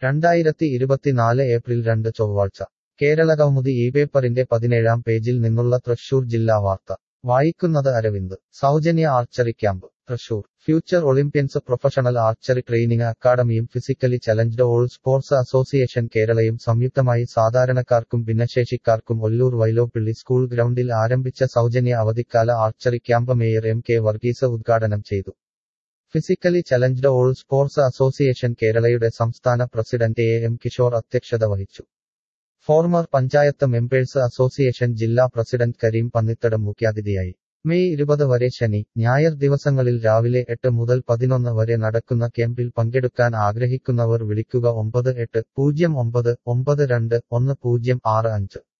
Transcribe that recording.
രണ്ടായിരത്തി ഇരുപത്തിനാല് ഏപ്രിൽ രണ്ട് ചൊവ്വാഴ്ച കേരളകൗമുദി ഈ പേപ്പറിന്റെ പതിനേഴാം പേജിൽ നിന്നുള്ള തൃശൂർ ജില്ലാ വാർത്ത വായിക്കുന്നത് അരവിന്ദ് സൗജന്യ archery camp Thrissur future olympians professional archery training അക്കാദമിയും physically challenged all sports association കേരളയും സംയുക്തമായി സാധാരണക്കാർക്കും ഭിന്നശേഷിക്കാർക്കും ഒല്ലൂർ വൈലോപ്പിള്ളി സ്കൂൾ ഗ്രൗണ്ടിൽ ആരംഭിച്ച സൗജന്യ അവധിക്കാല archery camp mayor M K Varghese ഉദ്ഘാടനം ചെയ്തു physically challenged all sports association കേരളയുടെ സംസ്ഥാന പ്രസിഡന്റ് എ എം കിഷോർ അധ്യക്ഷത വഹിച്ചു ഫോർമർ പഞ്ചായത്ത് മെമ്പേഴ്സ് അസോസിയേഷൻ ജില്ലാ പ്രസിഡന്റ് കരീം പന്നിത്തടം മുഖ്യാതിഥിയായി മെയ് ഇരുപത് വരെ ശനി ഞായർ ദിവസങ്ങളിൽ രാവിലെ എട്ട് മുതൽ പതിനൊന്ന് വരെ നടക്കുന്ന ക്യാമ്പിൽ പങ്കെടുക്കാൻ ആഗ്രഹിക്കുന്നവർ വിളിക്കുക ഒമ്പത് എട്ട് പൂജ്യം ഒമ്പത് ഒമ്പത് രണ്ട് ഒന്ന് പൂജ്യം ആറ് അഞ്ച്